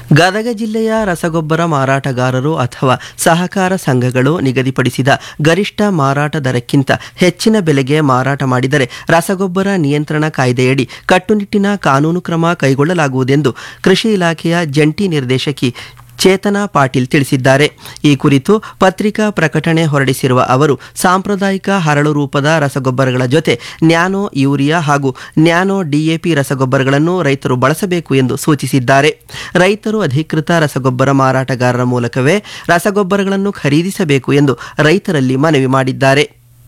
ಗದಗ ಜಿಲ್ಲೆಯ ರಸಗೊಬ್ಬರ ಮಾರಾಟಗಾರರು ಅಥವಾ ಸಹಕಾರ ಸಂಘಗಳು ನಿಗದಿಪಡಿಸಿದ ಗರಿಷ್ಠ ಮಾರಾಟ ದರಕ್ಕಿಂತ ಹೆಚ್ಚಿನ ಬೆಲೆಗೆ ಮಾರಾಟ ಮಾಡಿದರೆ ರಸಗೊಬ್ಬರ ನಿಯಂತ್ರಣ ಕಾಯ್ದೆಯಡಿ ಕಟ್ಟುನಿಟ್ಟಿನ ಕಾನೂನು ಕ್ರಮ ಕೈಗೊಳ್ಳಲಾಗುವುದೆಂದು ಕೃಷಿ ಇಲಾಖೆಯ ಜಂಟಿ ನಿರ್ದೇಶಕಿ ಚೇತನಾ ಪಾಟೀಲ್ ತಿಳಿಸಿದ್ದಾರೆ ಈ ಕುರಿತು ಪತ್ರಿಕಾ ಪ್ರಕಟಣೆ ಹೊರಡಿಸಿರುವ ಅವರು ಸಾಂಪ್ರದಾಯಿಕ ಹರಳು ರೂಪದ ರಸಗೊಬ್ಬರಗಳ ಜೊತೆ ನ್ಯಾನೋ ಯೂರಿಯಾ ಹಾಗೂ ನ್ಯಾನೋ ಡಿಎಪಿ ರಸಗೊಬ್ಬರಗಳನ್ನು ರೈತರು ಬಳಸಬೇಕು ಎಂದು ಸೂಚಿಸಿದ್ದಾರೆ ರೈತರು ಅಧಿಕೃತ ರಸಗೊಬ್ಬರ ಮಾರಾಟಗಾರರ ಮೂಲಕವೇ ರಸಗೊಬ್ಬರಗಳನ್ನು ಖರೀದಿಸಬೇಕು ಎಂದು ರೈತರಲ್ಲಿ ಮನವಿ ಮಾಡಿದ್ದಾರೆ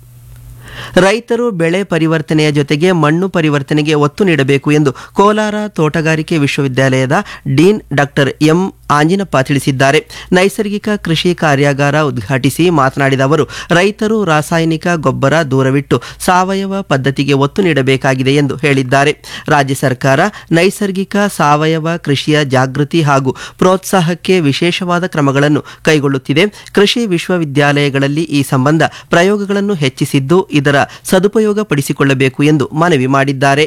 ರೈತರು ಬೆಳೆ ಪರಿವರ್ತನೆಯ ಜೊತೆಗೆ ಮಣ್ಣು ಪರಿವರ್ತನೆಗೆ ಒತ್ತು ನೀಡಬೇಕು ಎಂದು ಕೋಲಾರ ತೋಟಗಾರಿಕೆ ವಿಶ್ವವಿದ್ಯಾಲಯದ ಡೀನ್ ಡಾಕ್ಟರ್ ಎಂ ಆಂಜಿನಪ್ಪ ತಿಳಿಸಿದ್ದಾರೆ ನೈಸರ್ಗಿಕ ಕೃಷಿ ಕಾರ್ಯಾಗಾರ ಉದ್ಘಾಟಿಸಿ ಮಾತನಾಡಿದ ಅವರು ರೈತರು ರಾಸಾಯನಿಕ ಗೊಬ್ಬರ ದೂರವಿಟ್ಟು ಸಾವಯವ ಪದ್ಧತಿಗೆ ಒತ್ತು ನೀಡಬೇಕಾಗಿದೆ ಎಂದು ಹೇಳಿದ್ದಾರೆ ರಾಜ್ಯ ಸರ್ಕಾರ ನೈಸರ್ಗಿಕ ಸಾವಯವ ಕೃಷಿಯ ಜಾಗೃತಿ ಹಾಗೂ ಪ್ರೋತ್ಸಾಹಕ್ಕೆ ವಿಶೇಷವಾದ ಕ್ರಮಗಳನ್ನು ಕೈಗೊಳ್ಳುತ್ತಿದೆ ಕೃಷಿ ವಿಶ್ವವಿದ್ಯಾಲಯಗಳಲ್ಲಿ ಈ ಸಂಬಂಧ ಪ್ರಯೋಗಗಳನ್ನು ಹೆಚ್ಚಿಸಿದ್ದು ಇದರ ಸದುಪಯೋಗ ಪಡಿಸಿಕೊಳ್ಳಬೇಕು ಎಂದು ಮನವಿ ಮಾಡಿದ್ದಾರೆ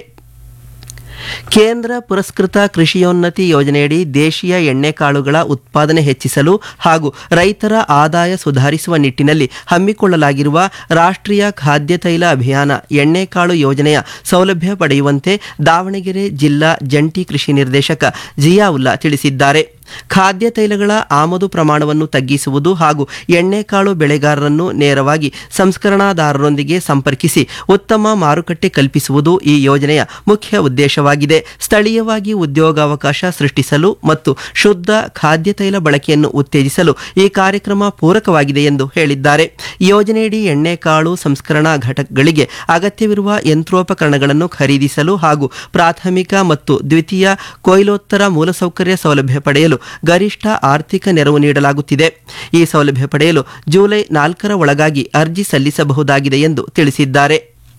ಕೇಂದ್ರ ಪುರಸ್ಕೃತ ಕೃಷಿಯೋನ್ನತಿ ಯೋಜನೆಯಡಿ ದೇಶೀಯ ಎಣ್ಣೆಕಾಳುಗಳ ಉತ್ಪಾದನೆ ಹೆಚ್ಚಿಸಲು ಹಾಗೂ ರೈತರ ಆದಾಯ ಸುಧಾರಿಸುವ ನಿಟ್ಟಿನಲ್ಲಿ ಹಮ್ಮಿಕೊಳ್ಳಲಾಗಿರುವ ರಾಷ್ಟ್ರೀಯ ಖಾದ್ಯ ತೈಲ ಅಭಿಯಾನ ಎಣ್ಣೆಕಾಳು ಯೋಜನೆಯ ಸೌಲಭ್ಯ ಪಡೆಯುವಂತೆ ದಾವಣಗೆರೆ ಜಿಲ್ಲಾ ಜಂಟಿ ಕೃಷಿ ನಿರ್ದೇಶಕ ಜಿಯಾವುಲ್ಲಾ ತಿಳಿಸಿದ್ದಾರೆ ಖಾದ್ಯ ತೈಲಗಳ ಆಮದು ಪ್ರಮಾಣವನ್ನು ತಗ್ಗಿಸುವುದು ಹಾಗೂ ಎಣ್ಣೆಕಾಳು ಬೆಳೆಗಾರರನ್ನು ನೇರವಾಗಿ ಸಂಸ್ಕರಣಾದಾರರೊಂದಿಗೆ ಸಂಪರ್ಕಿಸಿ ಉತ್ತಮ ಮಾರುಕಟ್ಟೆ ಕಲ್ಪಿಸುವುದು ಈ ಯೋಜನೆಯ ಮುಖ್ಯ ಉದ್ದೇಶವಾಗಿದೆ ಸ್ಥಳೀಯವಾಗಿ ಉದ್ಯೋಗಾವಕಾಶ ಸೃಷ್ಟಿಸಲು ಮತ್ತು ಶುದ್ಧ ಖಾದ್ಯ ತೈಲ ಬಳಕೆಯನ್ನು ಉತ್ತೇಜಿಸಲು ಈ ಕಾರ್ಯಕ್ರಮ ಪೂರಕವಾಗಿದೆ ಎಂದು ಹೇಳಿದ್ದಾರೆ ಯೋಜನೆಯಡಿ ಎಣ್ಣೆಕಾಳು ಸಂಸ್ಕರಣಾ ಘಟಕಗಳಿಗೆ ಅಗತ್ಯವಿರುವ ಯಂತ್ರೋಪಕರಣಗಳನ್ನು ಖರೀದಿಸಲು ಹಾಗೂ ಪ್ರಾಥಮಿಕ ಮತ್ತು ದ್ವಿತೀಯ ಕೊಯ್ಲೋತ್ತರ ಮೂಲಸೌಕರ್ಯ ಸೌಲಭ್ಯ ಪಡೆಯಲು ಗರಿಷ್ಠ ಆರ್ಥಿಕ ನೆರವು ನೀಡಲಾಗುತ್ತಿದೆ ಈ ಸೌಲಭ್ಯ ಪಡೆಯಲು ಜುಲೈ ನಾಲ್ಕರ ಒಳಗಾಗಿ ಅರ್ಜಿ ಸಲ್ಲಿಸಬಹುದಾಗಿದೆ ಎಂದು ತಿಳಿಸಿದ್ದಾರೆ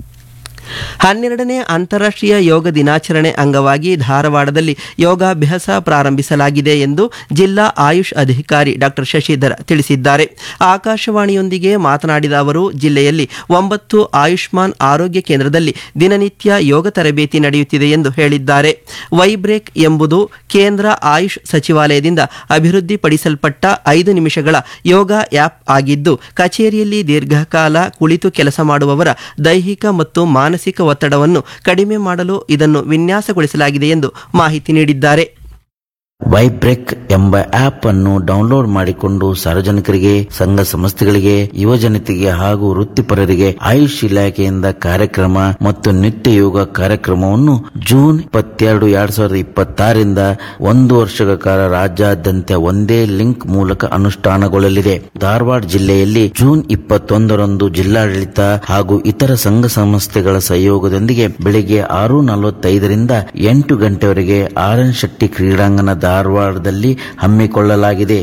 ಹನ್ನೆರಡನೇ ಅಂತಾರಾಷ್ಟ್ರೀಯ ಯೋಗ ದಿನಾಚರಣೆ ಅಂಗವಾಗಿ ಧಾರವಾಡದಲ್ಲಿ ಯೋಗಾಭ್ಯಾಸ ಪ್ರಾರಂಭಿಸಲಾಗಿದೆ ಎಂದು ಜಿಲ್ಲಾ ಆಯುಷ್ ಅಧಿಕಾರಿ ಡಾಕ್ಟರ್ ಶಶಿಧರ್ ತಿಳಿಸಿದ್ದಾರೆ ಆಕಾಶವಾಣಿಯೊಂದಿಗೆ ಮಾತನಾಡಿದ ಅವರು ಜಿಲ್ಲೆಯಲ್ಲಿ ಒಂಬತ್ತು ಆಯುಷ್ಮಾನ್ ಆರೋಗ್ಯ ಕೇಂದ್ರದಲ್ಲಿ ದಿನನಿತ್ಯ ಯೋಗ ತರಬೇತಿ ನಡೆಯುತ್ತಿದೆ ಎಂದು ಹೇಳಿದ್ದಾರೆ ವೈಬ್ರೇಕ್ ಎಂಬುದು ಕೇಂದ್ರ ಆಯುಷ್ ಸಚಿವಾಲಯದಿಂದ ಅಭಿವೃದ್ಧಿಪಡಿಸಲ್ಪಟ್ಟ ಐದು ನಿಮಿಷಗಳ ಯೋಗ ಆ್ಯಪ್ ಆಗಿದ್ದು ಕಚೇರಿಯಲ್ಲಿ ದೀರ್ಘಕಾಲ ಕುಳಿತು ಕೆಲಸ ಮಾಡುವವರ ದೈಹಿಕ ಮತ್ತು ಮಾನಸಿಕ ಒತ್ತಡವನ್ನು ಕಡಿಮೆ ಮಾಡಲು ಇದನ್ನು ವಿನ್ಯಾಸಗೊಳಿಸಲಾಗಿದೆ ಎಂದು ಮಾಹಿತಿ ನೀಡಿದ್ದಾರೆ ವೈಬ್ರೆಕ್ ಎಂಬ ಆಪ್ ಅನ್ನು ಡೌನ್ಲೋಡ್ ಮಾಡಿಕೊಂಡು ಸಾರ್ವಜನಿಕರಿಗೆ ಸಂಘ ಸಂಸ್ಥೆಗಳಿಗೆ ಯುವಜನತೆಗೆ ಹಾಗೂ ವೃತ್ತಿಪರರಿಗೆ ಆಯುಷ್ ಇಲಾಖೆಯಿಂದ ಕಾರ್ಯಕ್ರಮ ಮತ್ತು ನಿತ್ಯ ಯೋಗ ಕಾರ್ಯಕ್ರಮವನ್ನು ಜೂನ್ ಇಪ್ಪತ್ತೆರಡು ಎರಡ್ ಸಾವಿರದ ಇಪ್ಪತ್ತಾರರಿಂದ ಒಂದು ವರ್ಷಗಳ ಕಾಲ ರಾಜ್ಯಾದ್ಯಂತ ಒಂದೇ ಲಿಂಕ್ ಮೂಲಕ ಅನುಷ್ಠಾನಗೊಳ್ಳಲಿದೆ ಧಾರವಾಡ ಜಿಲ್ಲೆಯಲ್ಲಿ ಜೂನ್ ಇಪ್ಪತ್ತೊಂದರಂದು ಜಿಲ್ಲಾಡಳಿತ ಹಾಗೂ ಇತರ ಸಂಘ ಸಂಸ್ಥೆಗಳ ಸಹಯೋಗದೊಂದಿಗೆ ಬೆಳಿಗ್ಗೆ ಆರು ನಲವತ್ತೈದರಿಂದ ಎಂಟು ಗಂಟೆವರೆಗೆ ಆರ್ ಎನ್ ಶೆಟ್ಟಿ ಕ್ರೀಡಾಂಗಣ ಧಾರವಾಡದಲ್ಲಿ ಹಮ್ಮಿಕೊಳ್ಳಲಾಗಿದೆ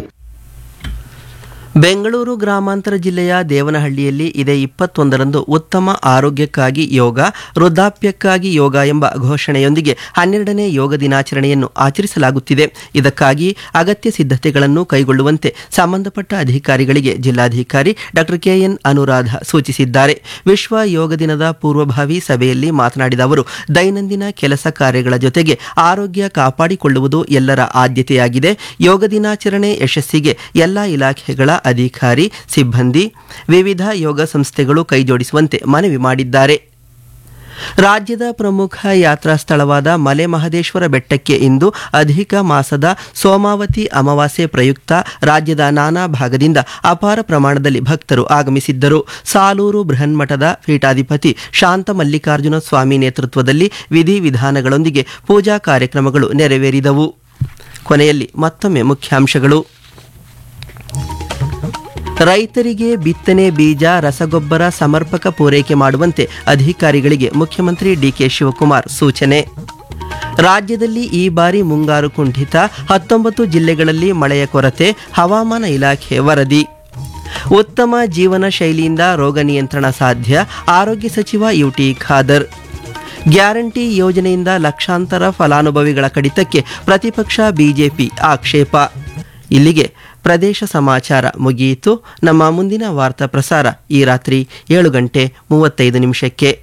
ಬೆಂಗಳೂರು ಗ್ರಾಮಾಂತರ ಜಿಲ್ಲೆಯ ದೇವನಹಳ್ಳಿಯಲ್ಲಿ ಇದೇ ಇಪ್ಪತ್ತೊಂದರಂದು ಉತ್ತಮ ಆರೋಗ್ಯಕ್ಕಾಗಿ ಯೋಗ ವೃದ್ಧಾಪ್ಯಕ್ಕಾಗಿ ಯೋಗ ಎಂಬ ಘೋಷಣೆಯೊಂದಿಗೆ ಹನ್ನೆರಡನೇ ಯೋಗ ದಿನಾಚರಣೆಯನ್ನು ಆಚರಿಸಲಾಗುತ್ತಿದೆ ಇದಕ್ಕಾಗಿ ಅಗತ್ಯ ಸಿದ್ಧತೆಗಳನ್ನು ಕೈಗೊಳ್ಳುವಂತೆ ಸಂಬಂಧಪಟ್ಟ ಅಧಿಕಾರಿಗಳಿಗೆ ಜಿಲ್ಲಾಧಿಕಾರಿ ಡಾಕ್ಟರ್ ಕೆಎನ್ ಅನುರಾಧ ಸೂಚಿಸಿದ್ದಾರೆ ವಿಶ್ವ ಯೋಗ ದಿನದ ಪೂರ್ವಭಾವಿ ಸಭೆಯಲ್ಲಿ ಮಾತನಾಡಿದ ಅವರು ದೈನಂದಿನ ಕೆಲಸ ಕಾರ್ಯಗಳ ಜೊತೆಗೆ ಆರೋಗ್ಯ ಕಾಪಾಡಿಕೊಳ್ಳುವುದು ಎಲ್ಲರ ಆದ್ಯತೆಯಾಗಿದೆ ಯೋಗ ದಿನಾಚರಣೆ ಯಶಸ್ಸಿಗೆ ಎಲ್ಲ ಇಲಾಖೆಗಳ ಅಧಿಕಾರಿ ಸಿಬ್ಬಂದಿ ವಿವಿಧ ಯೋಗ ಸಂಸ್ಥೆಗಳು ಕೈಜೋಡಿಸುವಂತೆ ಮನವಿ ಮಾಡಿದ್ದಾರೆ ರಾಜ್ಯದ ಪ್ರಮುಖ ಯಾತ್ರಾ ಸ್ಥಳವಾದ ಮಲೆ ಮಹದೇಶ್ವರ ಬೆಟ್ಟಕ್ಕೆ ಇಂದು ಅಧಿಕ ಮಾಸದ ಸೋಮಾವತಿ ಅಮಾವಾಸ್ಯೆ ಪ್ರಯುಕ್ತ ರಾಜ್ಯದ ನಾನಾ ಭಾಗದಿಂದ ಅಪಾರ ಪ್ರಮಾಣದಲ್ಲಿ ಭಕ್ತರು ಆಗಮಿಸಿದ್ದರು ಸಾಲೂರು ಬೃಹನ್ಮಠದ ಪೀಠಾಧಿಪತಿ ಶಾಂತ ಮಲ್ಲಿಕಾರ್ಜುನ ಸ್ವಾಮಿ ನೇತೃತ್ವದಲ್ಲಿ ವಿಧಿವಿಧಾನಗಳೊಂದಿಗೆ ಪೂಜಾ ಕಾರ್ಯಕ್ರಮಗಳು ನೆರವೇರಿದವು ಕೊನೆಯಲ್ಲಿ ಮತ್ತೊಮ್ಮೆ ಮುಖ್ಯಾಂಶಗಳು ರೈತರಿಗೆ ಬಿತ್ತನೆ ಬೀಜ ರಸಗೊಬ್ಬರ ಸಮರ್ಪಕ ಪೂರೈಕೆ ಮಾಡುವಂತೆ ಅಧಿಕಾರಿಗಳಿಗೆ ಮುಖ್ಯಮಂತ್ರಿ ಡಿಕೆ ಶಿವಕುಮಾರ್ ಸೂಚನೆ ರಾಜ್ಯದಲ್ಲಿ ಈ ಬಾರಿ ಮುಂಗಾರು ಕುಂಠಿತ ಹತ್ತೊಂಬತ್ತು ಜಿಲ್ಲೆಗಳಲ್ಲಿ ಮಳೆಯ ಕೊರತೆ ಹವಾಮಾನ ಇಲಾಖೆ ವರದಿ ಉತ್ತಮ ಜೀವನ ಶೈಲಿಯಿಂದ ರೋಗ ನಿಯಂತ್ರಣ ಸಾಧ್ಯ ಆರೋಗ್ಯ ಸಚಿವ ಯುಟಿ ಖಾದರ್ ಗ್ಯಾರಂಟಿ ಯೋಜನೆಯಿಂದ ಲಕ್ಷಾಂತರ ಫಲಾನುಭವಿಗಳ ಕಡಿತಕ್ಕೆ ಪ್ರತಿಪಕ್ಷ ಬಿಜೆಪಿ ಆಕ್ಷೇಪ ಇಲ್ಲಿಗೆ ಪ್ರದೇಶ ಸಮಾಚಾರ ಮುಗಿಯಿತು ನಮ್ಮ ಮುಂದಿನ ವಾರ್ತಾ ಪ್ರಸಾರ ಈ ರಾತ್ರಿ ಏಳು ಗಂಟೆ ಮೂವತ್ತೈದು ನಿಮಿಷಕ್ಕೆ